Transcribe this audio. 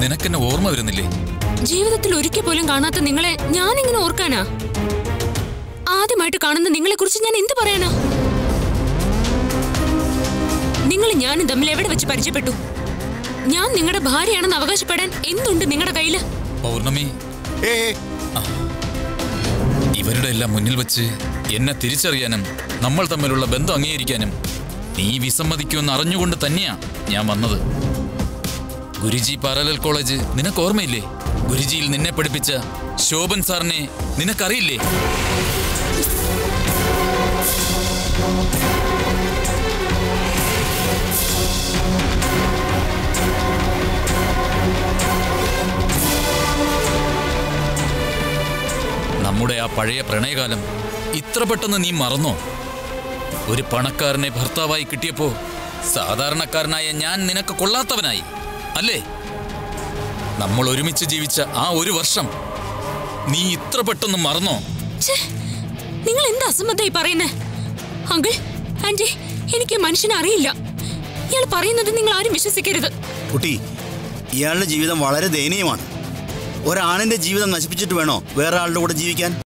നിനക്കെന്നെ ഓർമ്മ വരുന്നില്ലേ ജീവിതത്തിൽ ഒരിക്കൽ പോലും കാണാത്ത നിങ്ങളെ ഞാൻ ഇങ്ങനെ ഓർക്കാനാ ആദ്യമായിട്ട് കാണുന്ന നിങ്ങളെ കുറിച്ച് ഞാൻ എന്ത് പറയാനാ നിങ്ങൾ ഞാനും തമ്മിൽ എവിടെ വെച്ച് പരിചയപ്പെട്ടു ഞാൻ നിങ്ങളുടെ ഭാര്യയാണെന്ന് അവകാശപ്പെടാൻ എന്തുണ്ട് നിങ്ങളുടെ കയ്യില് പൗർണമി ഏ ഇവരുടെ എല്ലാം മുന്നിൽ വെച്ച് എന്നെ തിരിച്ചറിയാനും നമ്മൾ തമ്മിലുള്ള ബന്ധം അംഗീകരിക്കാനും നീ വിസമ്മതിക്കുമെന്ന് അറിഞ്ഞുകൊണ്ട് തന്നെയാ ഞാൻ വന്നത് ഗുരുജി പാരലൽ കോളേജ് നിനക്ക് ഓർമ്മയില്ലേ ഗുരുജിയിൽ നിന്നെ പഠിപ്പിച്ച ശോഭൻ സാറിനെ നിനക്കറിയില്ലേ നമ്മുടെ ആ പഴയ പ്രണയകാലം ഇത്ര പെട്ടെന്ന് നീ മറന്നോ ഒരു പണക്കാരനെ ഭർത്താവായി കിട്ടിയപ്പോ സാധാരണക്കാരനായ ഞാൻ നിനക്ക് കൊള്ളാത്തവനായി അല്ലേ നമ്മൾ ഒരുമിച്ച് ജീവിച്ച ആ ഒരു വർഷം നീ ഇത്ര പെട്ടെന്ന് മറന്നോ ഛേ, നിങ്ങൾ എന്ത് അസംബന്ധമായി പറയുന്നേ അങ്കിൾ ആന്റി എനിക്ക് ഈ മനുഷ്യനെ അറിയില്ല ഇയാൾ പറയുന്നത് നിങ്ങൾ ആരും വിശ്വസിക്കരുത് കുട്ടി ഇയാളുടെ ജീവിതം വളരെ ദയനീയമാണ് ഒരാണിന്റെ ജീവിതം നശിപ്പിച്ചിട്ട് വേണോ വേറെ ആളുടെ കൂടെ ജീവിക്കാൻ